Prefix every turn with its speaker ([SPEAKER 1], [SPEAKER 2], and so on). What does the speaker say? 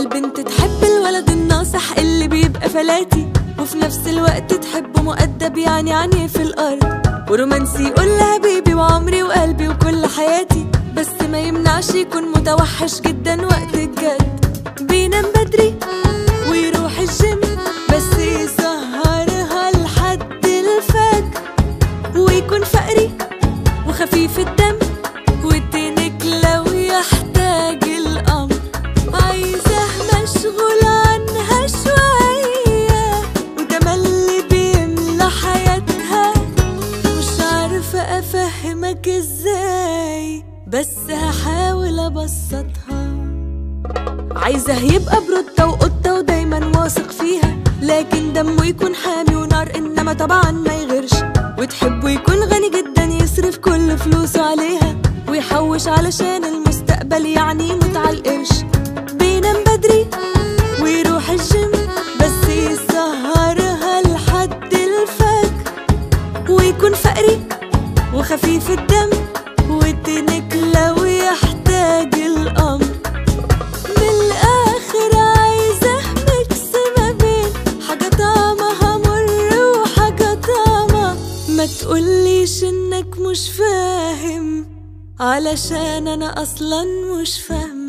[SPEAKER 1] البنت تحب الولد الناصح اللي بيبقى فلاتي وفي نفس الوقت تحبه مؤدب يعني عني في الأرض ورومانسي يقول لها بيبي وعمري وقلبي وكل حياتي بس ما يمنعش يكون متوحش جدا وقت الجد بينام بدري ويروح الجيم بس يسهرها لحد الفجر ويكون فقري وخفيف الدم والتنك لو يحتاج الأمر عايزة مشغول عنها شوية وده ما اللي بيملى حياتها مش عارفة أفهمك ازاي بس هحاول أبسطها عايزة يبقى برودة وقطة ودايما واثق فيها لكن دمه يكون حامي ونار إنما طبعا ما يغيرش وتحبه يكون غني جدا يصرف كل فلوسه عليها ويحوش علشان المستقبل يعني يموت على القرش بينام بدري ويروح الجيم بس يسهرها لحد الفجر ويكون فقري وخفيف الدم والتنك لو يحتاج الأمر من الآخر عايزة ميكس ما بين حاجة طعمها مر وحاجة طعمة ما تقوليش إنك مش فاهم علشان أنا أصلا مش فاهمة